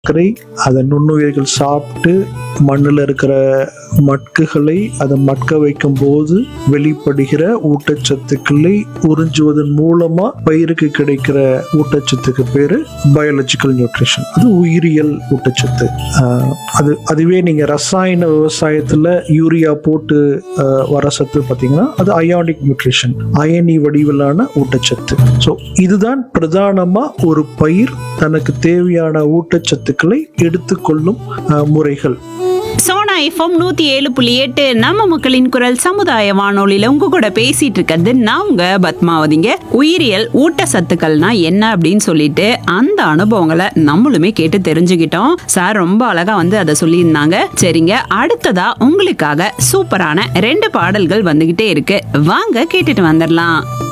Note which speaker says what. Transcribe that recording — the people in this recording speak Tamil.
Speaker 1: சர்க்கரை அதை நுண்ணுயிர்கள் சாப்பிட்டு மண்ணில் இருக்கிற மட்குகளை அதை மட்க வைக்கும் போது வெளிப்படுகிற ஊட்டச்சத்துக்களை உறிஞ்சுவதன் மூலமா பயிருக்கு கிடைக்கிற ஊட்டச்சத்துக்கு பேரு பயாலஜிக்கல் நியூட்ரிஷன் அது உயிரியல் ஊட்டச்சத்து ஆஹ் அது அதுவே நீங்க ரசாயன விவசாயத்துல யூரியா போட்டு ஆஹ் வர சத்து பார்த்தீங்கன்னா அது அயானிக் நியூட்ரிஷன் அயனி வடிவிலான ஊட்டச்சத்து ஸோ இதுதான் பிரதானமா ஒரு பயிர் தனக்கு தேவையான ஊட்டச்சத்துக்களை எடுத்துக்கொள்ளும் ஆஹ் முறைகள்
Speaker 2: சோனா எஃப்எம் நூத்தி ஏழு புள்ளி எட்டு நம்ம மக்களின் குரல் சமுதாய வானொலியில உங்க கூட பேசிட்டு இருக்கிறது நான் உங்க பத்மாவதிங்க உயிரியல் ஊட்டச்சத்துக்கள்னா என்ன அப்படின்னு சொல்லிட்டு அந்த அனுபவங்களை நம்மளுமே கேட்டு தெரிஞ்சுக்கிட்டோம் சார் ரொம்ப அழகா வந்து அதை சொல்லியிருந்தாங்க சரிங்க அடுத்ததா உங்களுக்காக சூப்பரான ரெண்டு பாடல்கள் வந்துகிட்டே இருக்கு வாங்க கேட்டுட்டு வந்துடலாம்